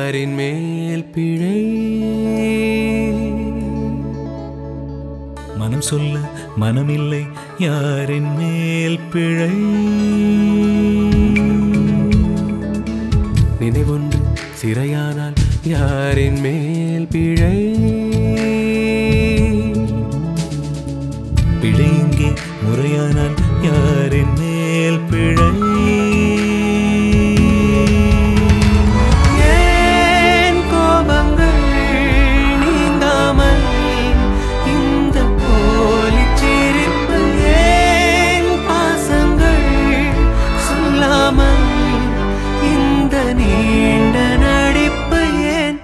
யாரின் மேல் பிழை மனம் சொல்ல மனமில்லை யாரின் மேல் பிழை நினைவொன்று சிறையானால் யாரின் மேல் பிழை பிழை இங்கே முறையானால் யாரின் மேல் பிழை ஏன் கோபங்கள் நீங்காமல் இந்த போலிச் சிரிப்பு ஏன் பாசங்கள் சொல்லாமல் இந்த நீண்ட நடிப்பு ஏன்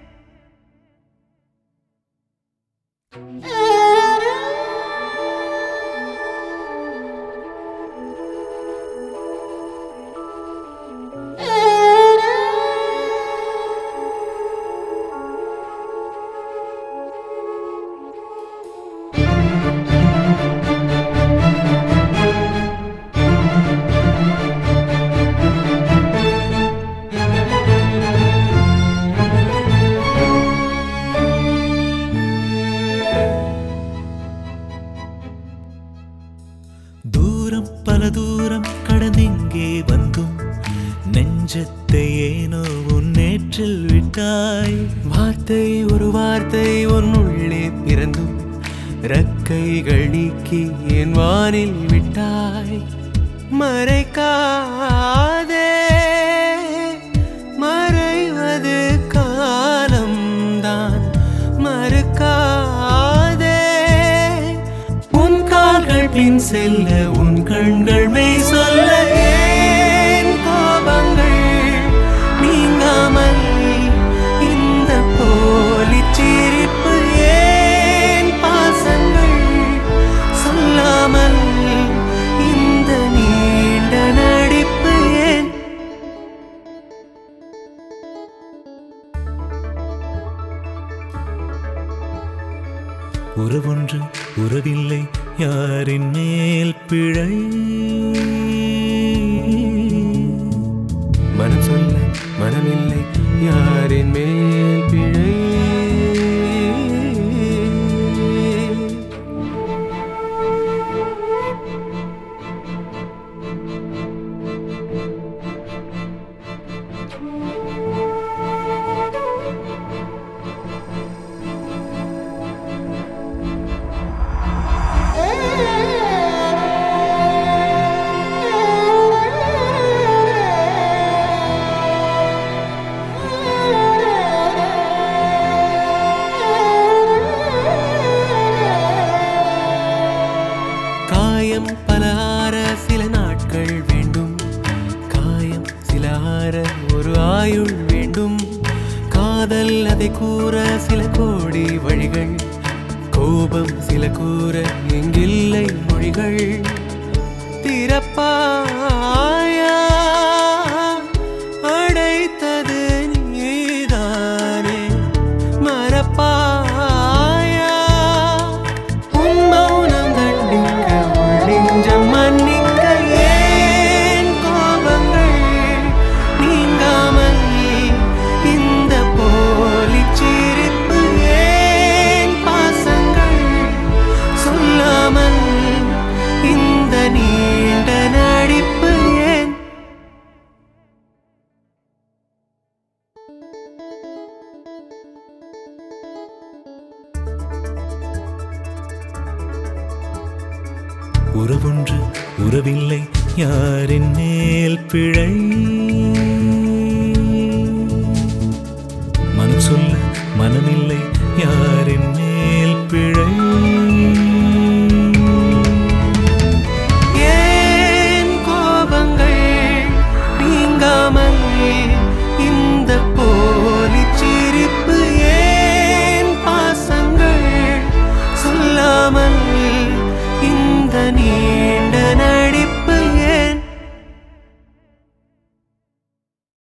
தூரம் பல தூரம் கடந்திங்கே வந்தும் நெஞ்சத்தை ஏனோ உன்னேற்றில் விட்டாய் வார்த்தை ஒரு வார்த்தை உன்னுள்ளே பிறந்தும் ரக்கைகள் நீக்கி என் வானில் விட்டாய் மறைக்காதே மறைவது காலம்தான் மறுக்காதே உன் கால்கள் பின் செல்ல உன் கண்கள் மெய் சொல்ல ஏன் கோபங்கள் நீங்காமல் இந்த போலிச் சிரிப்பு ஏன் பாசங்கள் சொல்லாமல் இந்த நீண்ட நடிப்பு ஏன் உறவொன்று உறவில்லை யாரின் மேல் பிழை மனம் சொல்ல மனமில்லை யாரின் மேல் பிழை காயம் பல ஆற சில நாட்கள் வேண்டும் காயம் சில ஆற ஒரு ஆயுள் வேண்டும் காதல் அதை கூற சில கோடி வழிகள் கோபம் சில கூற எங்கில்லை மொழிகள் திறப்பாயா அடைத்தது நீதானே மறப்பாயா உன் மௌனம் தண்டிக்க உள் நெஞ்சம் மன்னிக்க ஏன் கோபங்கள் நீங்காமல் இந்த போலிச் சிரிப்பு ஏன் பாசங்கள் சொல்லாமல் இந்த நீண்ட நடிப்பு ஏன் உறவொன்று உறவில்லை யாரின் மேல் பிழை